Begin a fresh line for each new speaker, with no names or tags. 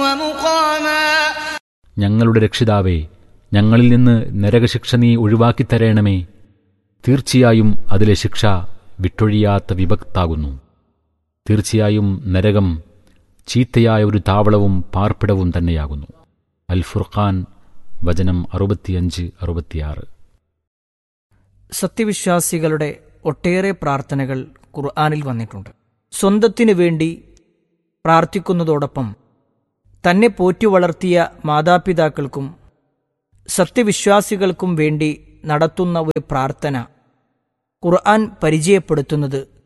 ومقاما
ഞങ്ങളുടെ രക്ഷിതാവേ ഞങ്ങളിൽ നിന്ന് നരകശിക്ഷ നീ ഒഴിവാക്കിത്തരേണമേ തീർച്ചയായും അതിലെ ശിക്ഷ വിട്ടൊഴിയാത്ത വിഭക്താകുന്നു തീർച്ചയായും നരകം ചീത്തയായ ഒരു താവളവും പാർപ്പിടവും തന്നെയാകുന്നു അൽ ഫുർഖാൻ വചനം അറുപത്തിയഞ്ച് അറുപത്തിയാറ്
സത്യവിശ്വാസികളുടെ ഒട്ടേറെ പ്രാർത്ഥനകൾ ഖുർആാനിൽ വന്നിട്ടുണ്ട് സ്വന്തത്തിനു വേണ്ടി പ്രാർത്ഥിക്കുന്നതോടൊപ്പം തന്നെ പോറ്റി വളർത്തിയ മാതാപിതാക്കൾക്കും സത്യവിശ്വാസികൾക്കും വേണ്ടി നടത്തുന്ന ഒരു പ്രാർത്ഥന ഖുർആൻ പരിചയപ്പെടുത്തുന്നത്